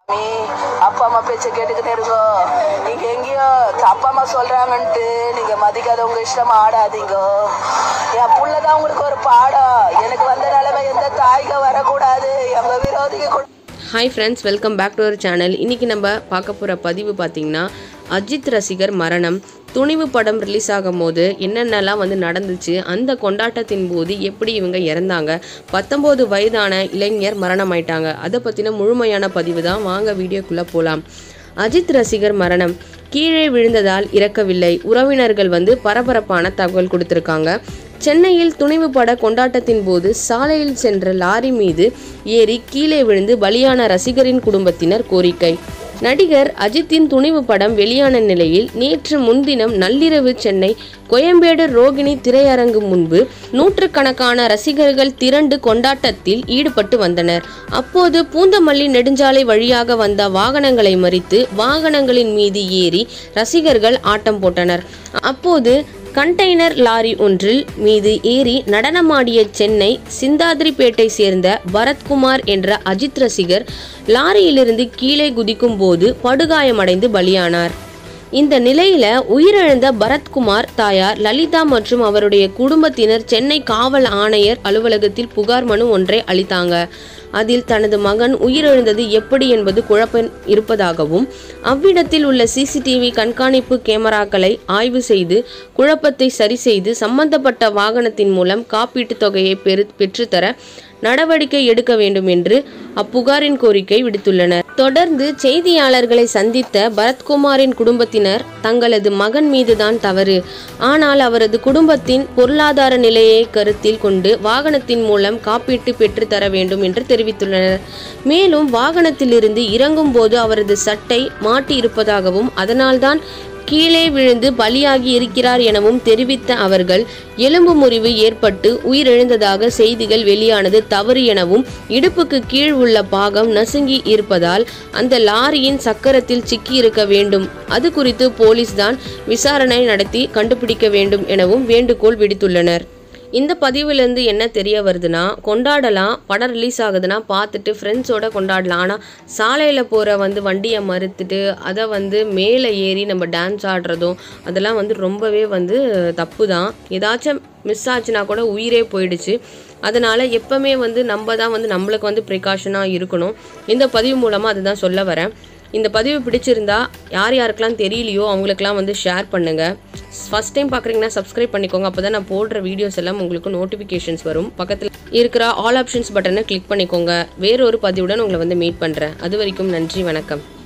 நீ அப்பா அம்மா பேச்ச கேட்டுக்கிட்டே இருக்கோ நீங்க எங்கேயோ அப்பா அம்மா சொல்றாங்கன்ட்டு நீங்க மதிக்காத உங்க இஷ்டமா ஆடாதீங்க என் புள்ளதான் உங்களுக்கு ஒரு பாடம் எனக்கு வந்த நிலைமை எந்த தாய்க வரக்கூடாது எங்க விரோதிக்கு கூட hi friends welcome back to our channel இன்றைக்கி நம்ம பார்க்க போகிற பதிவு பார்த்திங்கன்னா அஜித் ரசிகர் மரணம் துணிவு படம் ரிலீஸ் ஆகும் போது என்னென்னலாம் வந்து நடந்துச்சு அந்த கொண்டாட்டத்தின் போது எப்படி இவங்க இறந்தாங்க பத்தொம்போது வயதான இளைஞர் மரணமாயிட்டாங்க அதை பற்றின முழுமையான பதிவு தான் வாங்க வீடியோக்குள்ளே போகலாம் அஜித் ரசிகர் மரணம் கீழே விழுந்ததால் இறக்கவில்லை உறவினர்கள் வந்து பரபரப்பான தகவல் கொடுத்துருக்காங்க சென்னையில் துணிவு பட கொண்டாட்டத்தின் போது சாலையில் சென்ற லாரி மீது ஏறி கீழே விழுந்து பலியான ரசிகரின் குடும்பத்தினர் கோரிக்கை நடிகர் அஜித்தின் துணிவு படம் வெளியான நிலையில் நேற்று முன்தினம் நள்ளிரவு சென்னை கோயம்பேடு ரோகிணி திரையரங்கு முன்பு நூற்றுக்கணக்கான ரசிகர்கள் திரண்டு கொண்டாட்டத்தில் ஈடுபட்டு வந்தனர் அப்போது பூந்தமல்லி நெடுஞ்சாலை வழியாக வந்த வாகனங்களை மறித்து வாகனங்களின் மீது ஏறி ரசிகர்கள் ஆட்டம் போட்டனர் அப்போது கண்டெய்னர் லாரி ஒன்றில் மீது ஏறி நடனமாடிய சென்னை சிந்தாதிரிப்பேட்டை சேர்ந்த பரத்குமார் என்ற அஜித் ரசிகர் லாரியிலிருந்து கீழே குதிக்கும் போது படுகாயமடைந்து பலியானார் இந்த நிலையில உயிரிழந்த பரத்குமார் தாயார் லலிதா மற்றும் அவருடைய குடும்பத்தினர் சென்னை காவல் ஆணையர் அலுவலகத்தில் புகார் மனு ஒன்றை அளித்தாங்க அதில் தனது மகன் உயிரிழந்தது எப்படி என்பது குழப்பம் இருப்பதாகவும் அவ்விடத்தில் உள்ள சிசிடிவி கண்காணிப்பு கேமராக்களை ஆய்வு செய்து குழப்பத்தை சரி செய்து சம்பந்தப்பட்ட வாகனத்தின் மூலம் காப்பீட்டுத் தொகையை பெரு பெற்றுத்தர நடவடிக்கை எடுக்க வேண்டும் என்று அப்புகாரின் கோரிக்கை விடுத்துள்ளனர் தொடர்ந்து செய்தியாளர்களை சந்தித்த பரத்குமாரின் குடும்பத்தினர் தங்களது மகன் மீதுதான் தவறு ஆனால் அவரது குடும்பத்தின் பொருளாதார நிலையை கருத்தில் கொண்டு வாகனத்தின் மூலம் காப்பீட்டு பெற்றுத்தர வேண்டும் என்று தெரிவித்துள்ளனர் மேலும் வாகனத்திலிருந்து இறங்கும் போது அவரது சட்டை மாட்டி இருப்பதாகவும் அதனால்தான் கீழே விழுந்து பலியாகி இருக்கிறார் எனவும் தெரிவித்த அவர்கள் எலும்பு முறிவு ஏற்பட்டு உயிரிழந்ததாக செய்திகள் வெளியானது தவறு எனவும் இடுப்புக்கு கீழ் உள்ள பாகம் நசுங்கி இருப்பதால் அந்த லாரியின் சக்கரத்தில் சிக்கி இருக்க வேண்டும் அது குறித்து போலீஸ் தான் விசாரணை நடத்தி கண்டுபிடிக்க வேண்டும் எனவும் வேண்டுகோள் விடுத்துள்ளனர் இந்த பதிவுலேருந்து என்ன தெரிய வருதுன்னா கொண்டாடலாம் படம் ரிலீஸ் ஆகுதுன்னா பார்த்துட்டு ஃப்ரெண்ட்ஸோட கொண்டாடலாம் ஆனால் சாலையில் போகிற வந்து வண்டியை மறுத்துட்டு அதை வந்து மேலே ஏறி நம்ம டான்ஸ் ஆடுறதும் அதெல்லாம் வந்து ரொம்பவே வந்து தப்பு தான் ஏதாச்சும் மிஸ் ஆச்சுன்னா கூட உயிரே போயிடுச்சு அதனால் எப்பவுமே வந்து நம்ம தான் வந்து நம்மளுக்கு வந்து ப்ரிகாஷனாக இருக்கணும் இந்த பதிவு மூலமாக அதுதான் சொல்ல வரேன் இந்த பதிவு பிடிச்சிருந்தா யார் யாருக்கெல்லாம் தெரியலையோ அவங்களுக்கெல்லாம் வந்து ஷேர் பண்ணுங்கள் ஃபஸ்ட் டைம் பார்க்குறீங்கன்னா சப்ஸ்கிரைப் பண்ணிக்கோங்க அப்போ தான் நான் போடுற வீடியோஸ் எல்லாம் உங்களுக்கு நோட்டிஃபிகேஷன்ஸ் வரும் பக்கத்தில் இருக்கிற ஆல் ஆப்ஷன்ஸ் பட்டனை கிளிக் பண்ணிக்கோங்க வேறொரு பதிவுடன் உங்களை வந்து மீட் பண்ணுறேன் அது வரைக்கும் நன்றி வணக்கம்